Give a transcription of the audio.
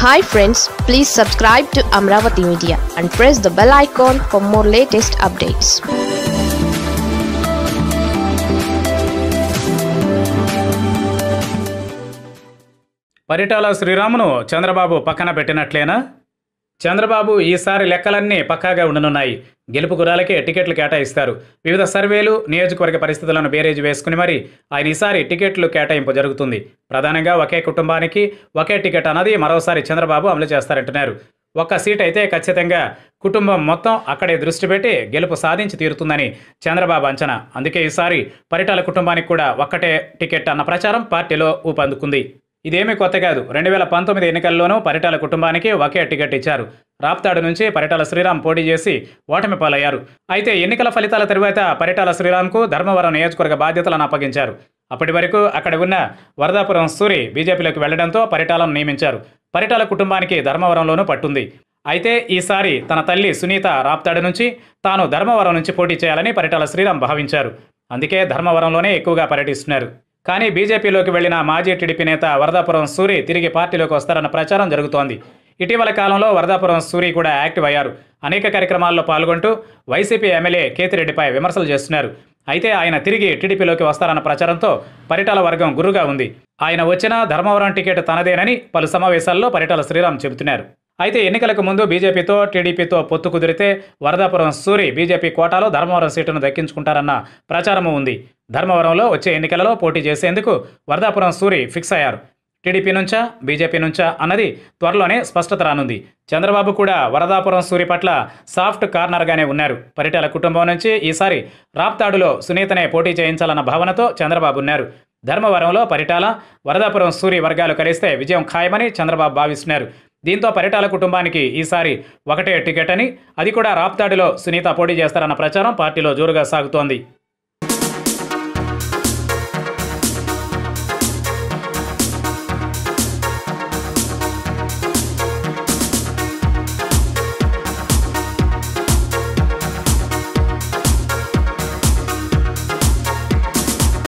hi friends please subscribe to Amaravati Media and press the bell icon for more latest updates Paritala శ్రీరామును చంద్రబాబు పక్కన పెట్టినట్లేనా చంద్రబాబు ఈసారి లెక్కలన్నీ పక్కాగా ఉండనున్నాయి గెలుపు గురాలకే టికెట్లు కేటాయిస్తారు వివిధ సర్వేలు నియోజకవర్గ పరిస్థితులను బేరేజ్ వేసుకుని మరి ఆయన ఈసారి టికెట్లు కేటాయింపు జరుగుతుంది ప్రధానంగా ఒకే కుటుంబానికి ఒకే టికెట్ అన్నది మరోసారి చంద్రబాబు అమలు చేస్తారంటున్నారు ఒక్క సీట్ అయితే ఖచ్చితంగా కుటుంబం మొత్తం అక్కడే దృష్టి పెట్టి గెలుపు సాధించి తీరుతుందని చంద్రబాబు అంచనా అందుకే ఈసారి పరిటాల కుటుంబానికి కూడా ఒక్కటే టికెట్ అన్న ప్రచారం పార్టీలో ఊపందుకుంది ఇదేమీ కొత్త కాదు రెండు వేల పంతొమ్మిది ఎన్నికల్లోనూ పరిటాల కుటుంబానికి ఒకే టికెట్ ఇచ్చారు రాప్తాడు నుంచి పరిటాల శ్రీరామ్ పోటీ చేసి ఓటమి పాలయ్యారు అయితే ఎన్నికల ఫలితాల తరువాత పరిటాల శ్రీరామ్కు ధర్మవరం నియోజకవర్గ బాధ్యతలను అప్పగించారు అప్పటి వరకు అక్కడ ఉన్న వరదాపురం సూరి బీజేపీలోకి వెళ్లడంతో పరిటాలను నియమించారు పరిటాల కుటుంబానికి ధర్మవరంలోనూ పట్టుంది అయితే ఈసారి తన తల్లి సునీత రాప్తాడు నుంచి తాను ధర్మవరం నుంచి పోటీ చేయాలని పరిటాల శ్రీరామ్ భావించారు అందుకే ధర్మవరంలోనే ఎక్కువగా పర్యటిస్తున్నారు కానీ బీజేపీలోకి వెళ్లిన మాజీ టీడీపీ నేత వరదాపురం సూరి తిరిగి పార్టీలోకి వస్తారన్న ప్రచారం జరుగుతోంది ఇటీవల కాలంలో వరదాపురం సూరి కూడా యాక్టివ్ అయ్యారు అనేక కార్యక్రమాల్లో పాల్గొంటూ వైసీపీ ఎమ్మెల్యే కేతిరెడ్డిపై విమర్శలు చేస్తున్నారు అయితే ఆయన తిరిగి టీడీపీలోకి వస్తారన్న ప్రచారంతో పరిటాల వర్గం గురుగా ఉంది ఆయన వచ్చిన ధర్మవరం టికెట్ తనదేనని పలు సమావేశాల్లో పరిటాల శ్రీరామ్ చెబుతున్నారు అయితే ఎన్నికలకు ముందు బీజేపీతో టీడీపీతో పొత్తు కుదిరితే వరదాపురం సూరి బీజేపీ కోటాలో ధర్మవరం సీటును దక్కించుకుంటారన్న ప్రచారము ఉంది ధర్మవరంలో వచ్చే ఎన్నికలలో పోటీ చేసేందుకు వరదాపురం సూరి ఫిక్స్ అయ్యారు టీడీపీ నుంచా బీజేపీ నుంచా అన్నది త్వరలోనే స్పష్టత రానుంది చంద్రబాబు కూడా వరదాపురం సూరి పట్ల సాఫ్ట్ కార్నర్గానే ఉన్నారు పరిటాల కుటుంబం నుంచి ఈసారి రాప్తాడులో సునీతనే పోటీ చేయించాలన్న భావనతో చంద్రబాబు ఉన్నారు ధర్మవరంలో పరిటాల వరదాపురం సూరి వర్గాలు కలిస్తే విజయం ఖాయమని చంద్రబాబు భావిస్తున్నారు దీంతో పరిటాల కుటుంబానికి ఈసారి ఒకటే టికెట్ అని అది కూడా రాప్తాడులో సునీత పోటీ చేస్తారన్న ప్రచారం పార్టీలో జోరుగా సాగుతోంది